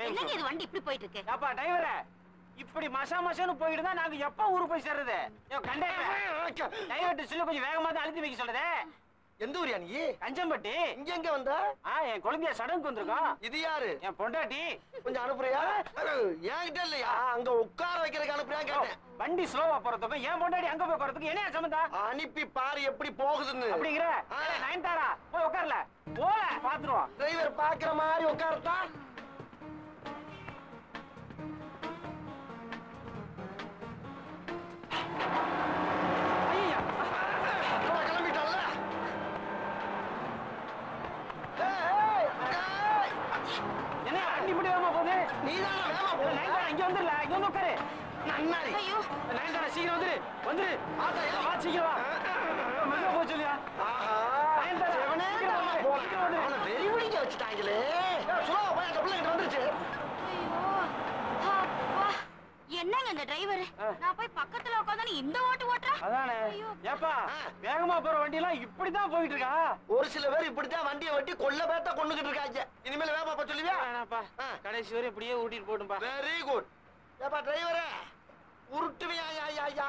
என்னங்க இது வண்டி இப்படி போயிட்டு இருக்கு ஏப்பா டிரைவரே இப்படி மசா மசான்னு போயிட்டு தான் நாங்க எப்ப ஊருக்கு போய் சேர்றது ஏ கண்டக்டர் டிரைவர் சொல்லி கொஞ்சம் வேகமா தான் அழுத்தி வைக்க சொல்லுதே எந்த ஊரியா நீ கஞ்சம்பட்டி இங்க எங்க வந்த ஆ என் குழந்தைய சடங்குக்கு வந்திருக்கோம் இது யாரு என் பொண்டாட்டி கொஞ்சம் அனுப்புறியா என்கிட்ட இல்லையா அங்க உட்கார வைக்கிறதுக்கு அனுப்புறியா கேட்டேன் வண்டி ஸ்லோவா போறதுக்கும் என் பொண்டாட்டி அங்க போய் போறதுக்கு என்ன சம்பந்தம் அனுப்பி பாரு எப்படி போகுதுன்னு அப்படிங்கிற ஆ. ஏய், நயன்தாரா போய் உட்கார்ல போல பாத்துருவோம் டிரைவர் பாக்குற மாதிரி உட்காரத்தா ஐயா கிளம்பிட்டல்ல ஏய், ஏய், ஏய். என்ன வண்டி இப்படி வேகமா போகுது நீதானா வேகமா ஏய், போற? நயன்தாரா இங்க வந்துடல இங்க வந்து உட்காரு நன்னாரி ஐயோ நயன்தாரா சீக்கிரம் வந்துரு வந்துரு ஆத்தா, ஏன்? வா சீக்கிரம் வா மெதுவா போக சொல்லியா ஆஹா, நயன்தாரா, சிவனே சீக்கிரம் தானா வந்து, போறான். சீக்கிரம் வந்து. அவனை வெறி பிடிக்க வச்சுட்டாங்களே ஏய், சுலபா போய் அந்த பிள்ளைகிட்ட வந்துருச்சு ஐயோ அப்பா என்னங்க இந்த டிரைவர் ஆ. நான் போய் பக்கத்துல உட்காந்து இந்த ஓட்டு ஓட்டுறா அதானே ஐயோ. ஏப்பா ஆ. வேகமா போற வண்டி எல்லாம் இப்படிதான் போயிட்டு இருக்கா ஒரு சில பேர் இப்படித்தான் வண்டியை வெட்டி கொல்ல பேத்த கொண்டுகிட்டு இருக்காங்க இனிமேல் வேகமா போக சொல்லுவியா வேணாப்பா ஆ. கடைசி வரை இப்படியே ஊட்டிட்டு போட்டும்பா வெரி குட் ஏப்பா டிரைவரே உருட்டுவியா யா யா யா